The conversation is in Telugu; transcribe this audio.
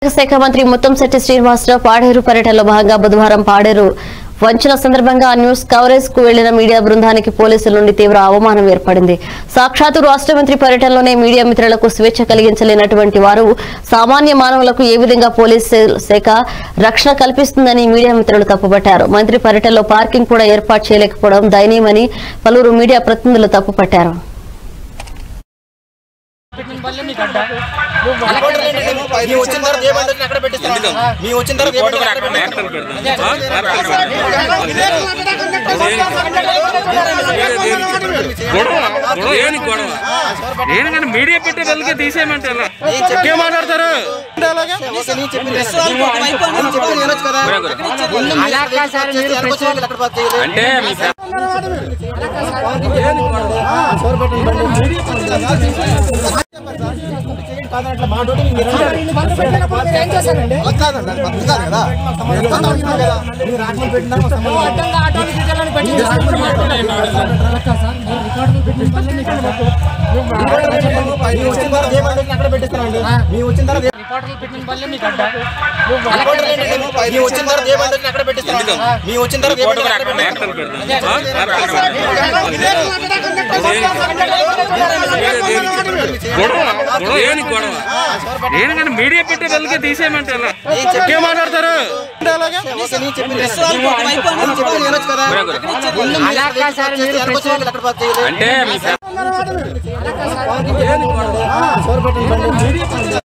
శాఖ మంత్రి ముత్తంశెట్టి శ్రీనివాసరావు పాడేరు పర్యటనలో భాగంగా బుధవారం పాడేరు వంచన సందర్భంగా ఆ న్యూస్ కవరేజ్ కు వెళ్లిన మీడియా బృందానికి పోలీసుల నుండి తీవ్ర అవమానం ఏర్పడింది సాక్షాత్తు రాష్ట్ర మంత్రి పర్యటనలోనే మీడియా మిత్రులకు స్వేచ్ఛ కలిగించలేనటువంటి వారు సామాన్య మానవులకు ఏ విధంగా పోలీస్ శాఖ రక్షణ కల్పిస్తుందని మీడియా మిత్రులు తప్పుపట్టారు మంత్రి పర్యటనలో పార్కింగ్ కూడా ఏర్పాటు చేయలేకపోవడం దయనీయమని పలువురు మీడియా ప్రతినిధులు తప్పుపట్టారు మీ వచ్చిన తర్వాత ఏమంటే అక్కడ పెట్టిస్తాను మీ వచ్చిన తర్వాత ఏమంటే అక్కడ పెట్టిస్తాను గొడవ గొడవ ఏని గొడవ ఏని కానీ మీడియా పెట్టే వాళ్ళకి తీసేయమంటే ఎలా చెక్కే మాట్లాడతారు నేను చెప్పింది నేను చెప్పింది వినొచ్చు కదా ముందు మీరు అక్కడ చేసి ఎనకొచ్చిన వాళ్ళు అక్కడ పార్క్ చేయలేదు. అంటే మీ ఫ్యా- మీ వచ్చిన తర్వాత ఏమంటే అక్కడ పెట్టిస్తానండి మీ వచ్చిన తర్వాత మీ వచ్చిన తర్వాత ఏమంటే అక్కడ పెట్టిస్తాను మీ వచ్చిన తర్వాత ఏమంటే అక్కడ పెట్టిస్తాను వార్తలు పెడదాం. ఆ? వార్తలు పెడదాం. గొడవ గొడవ ఏని గొడవ ఏని కానీ మీడియా పెట్టే వాళ్ళకి తీసేయమంటే ఎలా చెక్కే మాట్లాడతారు నేను చెప్పింది నేను చెప్పింది వినొచ్చు కదా ముందు మీరు అక్కడ చేసి ఎనకొచ్చిన వాళ్ళు అక్కడ పార్క్ చేయలేదు అంటే మీ ఫ్యా-